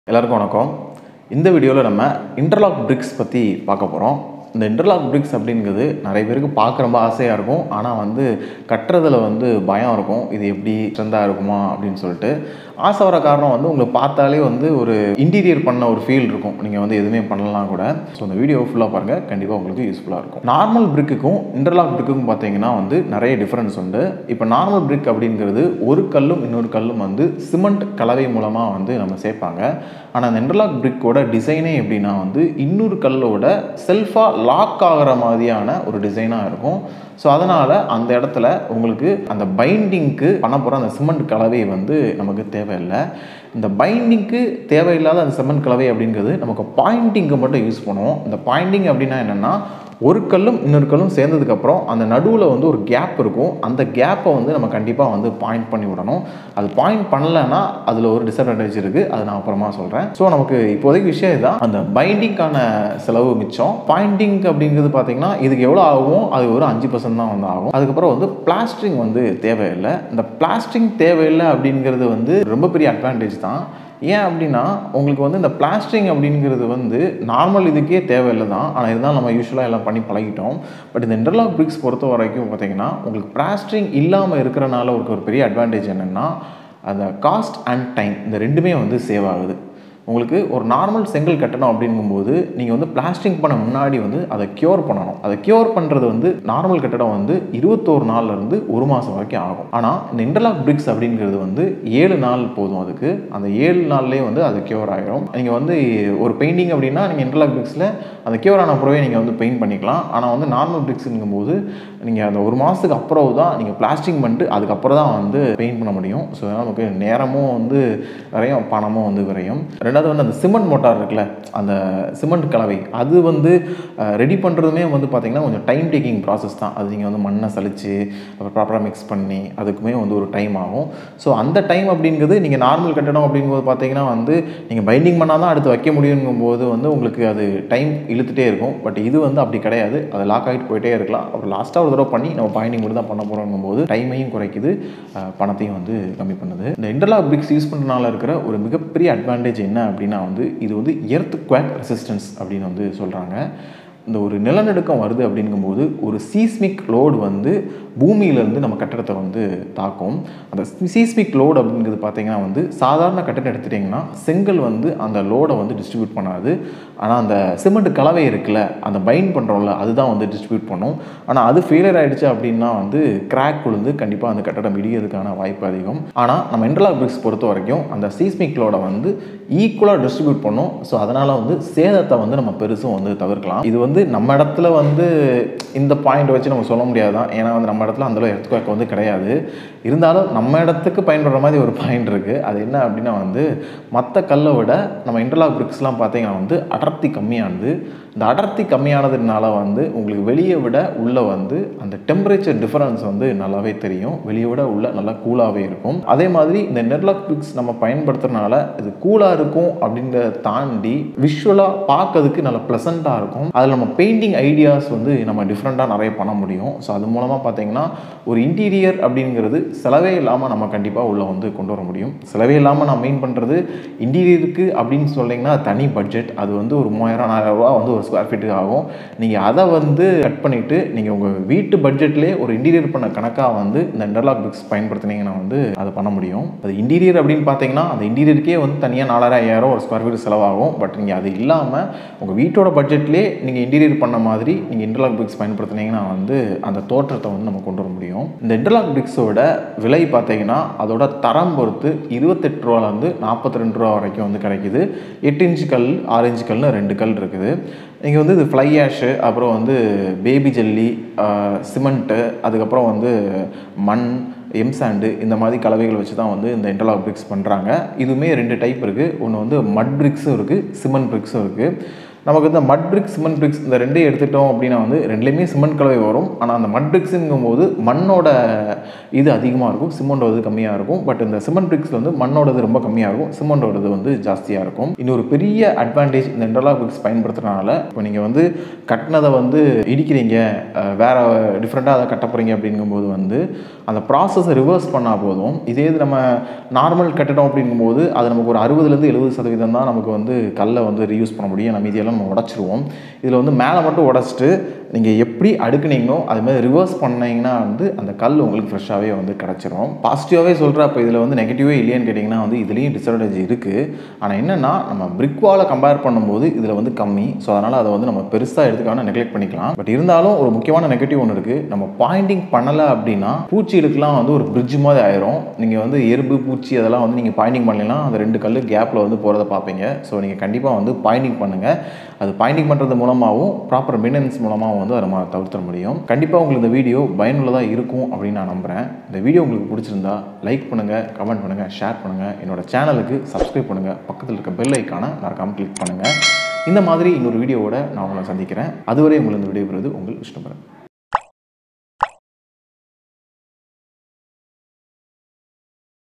எல்லாருக்கும் வணக்கம் இந்த வீடியோவில் நம்ம இன்டர்லாக் பிரிக்ஸ் பற்றி பார்க்க போகிறோம் இந்த இன்டர்லாக் பிரிக்ஸ் அப்படிங்கிறது நிறைய பேருக்கு பார்க்க ரொம்ப ஆசையாக இருக்கும் ஆனால் வந்து கட்டுறதுல வந்து பயம் இருக்கும் இது எப்படி ஸ்ட்ரென்த்தாக இருக்குமா அப்படின்னு சொல்லிட்டு ஆசை வர காரணம் வந்து உங்களுக்கு பார்த்தாலே வந்து ஒரு இன்டீரியர் பண்ண ஒரு ஃபீல் இருக்கும் நீங்கள் வந்து எதுவுமே பண்ணலாம் கூட ஸோ இந்த வீடியோ ஃபுல்லாக பாருங்கள் கண்டிப்பாக உங்களுக்கு யூஸ்ஃபுல்லாக இருக்கும் நார்மல் பிரிக்குக்கும் இன்டர்லாக் பிரிக்குக்கும் பார்த்தீங்கன்னா வந்து நிறைய டிஃப்ரென்ஸ் உண்டு இப்போ நார்மல் பிரிக் அப்படிங்கிறது ஒரு கல்லும் இன்னொரு கல்லும் வந்து சிமெண்ட் கலவை மூலமாக வந்து நம்ம சேர்ப்பாங்க ஆனால் அந்த இன்டர்லாக் பிரிக்கோட டிசைனே எப்படின்னா வந்து இன்னொரு கல்லோட செல்ஃபாக லாக் ஆகிற மாதிரியான ஒரு டிசைனாக இருக்கும் ஸோ அதனால் அந்த இடத்துல உங்களுக்கு அந்த பைண்டிங்க்கு பண்ண போகிற அந்த சிமெண்ட் கலவை வந்து நமக்கு தேவையில்லை இந்த பைண்டிங்க்கு தேவையில்லாத அந்த சிமெண்ட் கலவை அப்படிங்கிறது நமக்கு பாயிண்டிங்க்கு மட்டும் யூஸ் பண்ணுவோம் இந்த பாயிண்டிங் அப்படின்னா என்னென்னா ஒரு கல்லும் இன்னொரு கல்லும் சேர்ந்ததுக்கப்புறம் அந்த நடுவில் வந்து ஒரு கேப் இருக்கும் அந்த கேப்பை வந்து நம்ம கண்டிப்பாக வந்து பாயிண்ட் பண்ணி விடணும் அது பாயிண்ட் பண்ணலைன்னா அதில் ஒரு டிஸ்அட்வான்டேஜ் இருக்குது அது நான் அப்புறமா சொல்கிறேன் ஸோ நமக்கு இப்போதைக்கு விஷயம் இதுதான் அந்த பைண்டிங்கான செலவு மிச்சம் பாயிண்டிங் அப்படிங்கிறது பார்த்தீங்கன்னா இதுக்கு எவ்வளோ ஆகும் அது ஒரு அஞ்சு பர்சன்ட் தான் வந்து ஆகும் அதுக்கப்புறம் வந்து பிளாஸ்டரிங் வந்து தேவையில்லை இந்த பிளாஸ்டரிங் தேவையில்லை அப்படிங்கிறது வந்து ரொம்ப பெரிய அட்வான்டேஜ் தான் ஏன் அப்படின்னா உங்களுக்கு வந்து இந்த பிளாஸ்டரிங் அப்படிங்கிறது வந்து நார்மல் இதுக்கே தேவையில்லை தான் ஆனால் இருந்தாலும் நம்ம யூஸ்வலாக எல்லாம் பண்ணி பழகிட்டோம் பட் இந்த இன்டர்லாக் பிரிக்ஸ் பொறுத்த வரைக்கும் பார்த்தீங்கன்னா உங்களுக்கு பிளாஸ்டரிங் இல்லாமல் இருக்கிறனால ஒரு ஒரு பெரிய அட்வான்டேஜ் என்னென்னா அந்த காஸ்ட் அண்ட் டைம் இந்த ரெண்டுமே வந்து சேவ் ஆகுது உங்களுக்கு ஒரு நார்மல் செங்கல் கட்டணும் அப்படிங்கும்போது நீங்கள் வந்து பிளாஸ்டிங் பண்ண முன்னாடி வந்து அதை க்யூர் பண்ணணும் அதை க்யூர் பண்ணுறது வந்து நார்மல் கட்டடம் வந்து இருபத்தோரு நாள்லேருந்து ஒரு மாதம் வரைக்கும் ஆகும் ஆனால் இந்த இன்டர்லாக் பிரிக்ஸ் அப்படிங்கிறது வந்து ஏழு நாள் போதும் அதுக்கு அந்த ஏழு நாள்லேயே வந்து அது க்யூர் ஆகிடும் நீங்கள் வந்து ஒரு பெயிண்டிங் அப்படின்னா நீங்கள் இன்டர்லாக் பிரிக்ஸில் அந்த க்யூர் ஆன பிறவே நீங்கள் வந்து பெயிண்ட் பண்ணிக்கலாம் ஆனால் வந்து நார்மல் பிரிக்ஸுங்கும்போது நீங்கள் அந்த ஒரு மாதத்துக்கு அப்புறம் தான் நீங்கள் பிளாஸ்டிங் பண்ணிட்டு அதுக்கப்புறம் தான் வந்து பெயிண்ட் பண்ண முடியும் ஸோ அதனால் நமக்கு நேரமும் வந்து நிறைய பணமும் வந்து விரையும் ரெண்டாவது வந்து அந்த சிமெண்ட் மோட்டார் இருக்குல்ல அந்த சிமெண்ட் கலவை அது வந்து ரெடி பண்ணுறதுமே வந்து பார்த்திங்கன்னா கொஞ்சம் டைம் டேக்கிங் ப்ராசஸ் தான் அது நீங்கள் வந்து மண்ணை சலித்து அப்புறம் ப்ராப்பராக மிக்ஸ் பண்ணி அதுக்குமே வந்து ஒரு டைம் ஆகும் ஸோ அந்த டைம் அப்படிங்கிறது நீங்கள் நார்மல் கட்டடம் அப்படிங்கும்போது பார்த்தீங்கன்னா வந்து நீங்கள் பைண்டிங் பண்ணால் தான் அடுத்து வைக்க முடியுங்கும்போது வந்து உங்களுக்கு அது டைம் இழுத்துட்டே இருக்கும் பட் இது வந்து அப்படி கிடையாது அது லாக் ஆகிட்டு போயிட்டே இருக்கலாம் அப்புறம் லாஸ்ட்டாக ஒரு தடவை பண்ணி நம்ம பாயிண்டிங் மட்டும் தான் பண்ண போகிறோங்கும் போது டைமையும் குறைக்குது அஹ் பணத்தையும் வந்து கம்மி பண்ணுது இந்த இன்டர்லாக் பிரிக்ஸ் யூஸ் பண்ணுறதுனால இருக்கிற ஒரு மிகப்பெரிய அட்வான்டேஜ் என்ன அப்படின்னா வந்து இது வந்து எர்த் குவாக் ரெசிஸ்டன்ஸ் அப்படின்னு வந்து சொல்கிறாங்க இந்த ஒரு நிலநடுக்கம் வருது அப்படிங்கும்போது ஒரு சீஸ்மிக் லோடு வந்து பூமியிலேருந்து நம்ம கட்டடத்தை வந்து தாக்கும் அந்த சீஸ்மிக் லோடு அப்படிங்கிறது பார்த்தீங்கன்னா வந்து சாதாரண கட்டடம் எடுத்துட்டிங்கன்னா செங்கல் வந்து அந்த லோடை வந்து டிஸ்ட்ரிபியூட் பண்ணாது ஆனால் அந்த சிமெண்ட் கலவை இருக்குல்ல அந்த பைண்ட் பண்ணுறோம்ல அதுதான் வந்து டிஸ்ட்ரிபியூட் பண்ணும் ஆனால் அது ஃபெயிலியர் ஆகிடுச்சு அப்படின்னா வந்து கிராக் விழுந்து கண்டிப்பாக அந்த கட்டடம் இடியறதுக்கான வாய்ப்பு அதிகம் ஆனால் நம்ம இன்டர்லாக் பிரிக்ஸ் பொறுத்த வரைக்கும் அந்த சீஸ்மிக் லோடை வந்து ஈக்குவலாக டிஸ்ட்ரிபியூட் பண்ணும் ஸோ அதனால் வந்து சேதத்தை வந்து நம்ம பெருசும் வந்து தவிர்க்கலாம் இது வந்து நம்ம இடத்துல வந்து இந்த பாயிண்ட் வச்சு நம்ம சொல்ல முடியாது தான் ஏன்னா வந்து நம்ம இடத்துல அந்தளவு எர்த்குவேக் வந்து கிடையாது இருந்தாலும் நம்ம இடத்துக்கு பயன்படுற மாதிரி ஒரு பாயிண்ட் இருக்குது அது என்ன அப்படின்னா வந்து மற்ற கல்லை விட நம்ம இன்டர்லாக் பிரிக்ஸ்லாம் பார்த்தீங்கன்னா வந்து அடர்த்தி கம்மியானது இந்த அடர்த்தி கம்மியானதுனால வந்து உங்களுக்கு வெளியே விட உள்ளே வந்து அந்த டெம்பரேச்சர் டிஃபரன்ஸ் வந்து நல்லாவே தெரியும் வெளியே விட உள்ள நல்லா கூலாகவே இருக்கும் அதே மாதிரி இந்த நெர்லாக் பிரிக்ஸ் நம்ம பயன்படுத்துறதுனால இது கூலாக இருக்கும் அப்படின்றத தாண்டி விஷுவலாக பார்க்கறதுக்கு நல்லா ப்ளசண்ட்டாக இருக்கும் அதில் நம்ம பெயிண்டிங் ஐடியாஸ் வந்து நம்ம டிஃப்ரெண்ட்டாக நிறைய பண்ண முடியும் ஸோ அது மூலமாக பார்த்தீங்கன்னா ஒரு இன்டீரியர் அப்படிங்கிறது செலவே இல்லாமல் நம்ம கண்டிப்பாக உள்ளே வந்து கொண்டு வர முடியும் செலவே இல்லாமல் நான் மெயின் பண்ணுறது இன்டீரியருக்கு அப்படின்னு சொன்னீங்கன்னா தனி பட்ஜெட் அது வந்து ஒரு மூவாயிரம் நாலாயிரம் ரூபா வந்து ஒரு ஸ்கொயர் ஃபீட்டுக்கு ஆகும் நீங்கள் அதை வந்து கட் பண்ணிவிட்டு நீங்கள் உங்கள் வீட்டு பட்ஜெட்லேயே ஒரு இன்டீரியர் பண்ண கணக்காக வந்து இந்த இன்டர்லாக் பிக்ஸ் பயன்படுத்தினீங்கன்னா வந்து அதை பண்ண முடியும் அது இன்டீரியர் அப்படின்னு பார்த்தீங்கன்னா அந்த இன்டீரியருக்கே வந்து தனியாக நாலாயிரம் ஐயாயிரம் ஒரு ஸ்கொயர் ஃபீட் செலவாகும் பட் நீங்கள் அது இல்லாமல் உங்கள் வீட்டோட பட்ஜெட்லேயே நீங்கள் இன்டீரியர் பண்ண மாதிரி நீங்கள் இன்டர்லாக் பிரிக்ஸ் பயன்படுத்தினீங்கன்னா வந்து அந்த தோற்றத்தை வந்து நம்ம கொண்டு வர முடியும் இந்த இன்டர்லாக் பிரிக்ஸோட விலை பார்த்தீங்கன்னா அதோட தரம் பொறுத்து இருபத்தெட்டு ரூபாலேருந்து நாற்பத்தி ரெண்டு ரூபா வரைக்கும் வந்து கிடைக்குது எட்டு இன்ச்சு கல் ஆறு இன்ச்சு கல்னு ரெண்டு கல் இருக்குது நீங்கள் வந்து இது ஃப்ளை ஆஷு அப்புறம் வந்து பேபி ஜல்லி சிமெண்ட்டு அதுக்கப்புறம் வந்து மண் எம்சாண்டு இந்த மாதிரி கலவைகள் வச்சு தான் வந்து இந்த இன்டர்லாக் பிரிக்ஸ் பண்ணுறாங்க இதுவுமே ரெண்டு டைப் இருக்குது ஒன்று வந்து மட் பிரிக்ஸும் இருக்குது சிமெண்ட் பிரிக்ஸும் இருக்குது நமக்கு இந்த மட் பிரிக்ஸ் சிமெண்ட் பிரிக்ஸ் இந்த ரெண்டையும் எடுத்துட்டோம் அப்படின்னா வந்து ரெண்டுலேயுமே சிமெண்ட் கலவை வரும் ஆனால் அந்த மட் பிரிக்ஸுங்கும் போது மண்ணோட இது அதிகமாக இருக்கும் சிமெண்டோடது கம்மியாக இருக்கும் பட் இந்த சிமெண்ட் பிரிக்ஸில் வந்து மண்ணோடது ரொம்ப கம்மியாக இருக்கும் சிமெண்டோடது வந்து ஜாஸ்தியாக இருக்கும் இன்னொரு பெரிய அட்வான்டேஜ் இந்த இன்டர்லாக் பிரிக்ஸ் பயன்படுத்துறதுனால இப்போ நீங்கள் வந்து கட்டினதை வந்து இடிக்கிறீங்க அஹ் வேற டிஃப்ரெண்ட்டாக அதை கட்ட போகிறீங்க அப்படிங்கும்போது வந்து அந்த ப்ராசஸை ரிவர்ஸ் பண்ணால் போதும் இதே இது நம்ம நார்மல் கட்டிடம் அப்படிங்கும்போது அது நமக்கு ஒரு அறுபதுலேருந்து எழுபது சதவீதம் தான் நமக்கு வந்து கல்லை வந்து ரீயூஸ் பண்ண முடியும் நம்ம மீதியெல்லாம் நம்ம உடச்சிருவோம் இதில் வந்து மேலே மட்டும் உடச்சிட்டு நீங்கள் எப்படி அடுக்குனீங்களோ அது மாதிரி ரிவர்ஸ் பண்ணீங்கன்னா வந்து அந்த கல் உங்களுக்கு ஃப்ரெஷ்ஷாகவே வந்து கிடச்சிரும் பாசிட்டிவாகவே சொல்கிற அப்போ இதில் வந்து நெகட்டிவே இல்லையான்னு கேட்டிங்கன்னா வந்து இதுலேயும் டிஸ்அட்வான்டேஜ் இருக்குது ஆனால் என்னென்னா நம்ம பிரிக் வாலை கம்பேர் பண்ணும்போது இதில் வந்து கம்மி ஸோ அதனால் அதை வந்து நம்ம பெருசாக எடுத்துக்கான நெக்லெக்ட் பண்ணிக்கலாம் பட் இருந்தாலும் ஒரு முக்கியமான நெகட்டிவ் ஒன்று இருக்குது நம்ம பாயிண்டிங் பண்ணலை அப்படின்னா பூச்சிகளுக்கெல்லாம் வந்து ஒரு பிரிட்ஜ் மாதிரி ஆயிரும் நீங்கள் வந்து எறும்பு பூச்சி அதெல்லாம் வந்து நீங்கள் பாயிண்டிங் பண்ணலாம் அந்த ரெண்டு கல் கேப்பில் வந்து போகிறத பார்ப்பீங்க ஸோ நீங்கள் கண்டிப்பாக வந்து பாயிண்டிங் பண்ணுங்கள் அது பாயிண்டிங் பண்ணுறது மூலமாகவும் ப்ராப்பர் மெயின்டெனன்ஸ் மூலமாகவும் வந்து அதை நம்ம தவிர்த்த முடியும் கண்டிப்பாக உங்களுக்கு இந்த வீடியோ பயனுள்ளதாக இருக்கும் அப்படின்னு நான் நம்புகிறேன் இந்த வீடியோ உங்களுக்கு பிடிச்சிருந்தா லைக் பண்ணுங்கள் கமெண்ட் பண்ணுங்கள் ஷேர் பண்ணுங்கள் என்னோட சேனலுக்கு சப்ஸ்கிரைப் பண்ணுங்கள் பக்கத்தில் இருக்க பெல் ஐக்கானை மறக்காமல் கிளிக் பண்ணுங்கள் இந்த மாதிரி இன்னொரு வீடியோவோட நான் உங்களை சந்திக்கிறேன் அதுவரை உங்களை இந்த வீடியோ பெறுவது உங்கள் விஷ்ணுபரன்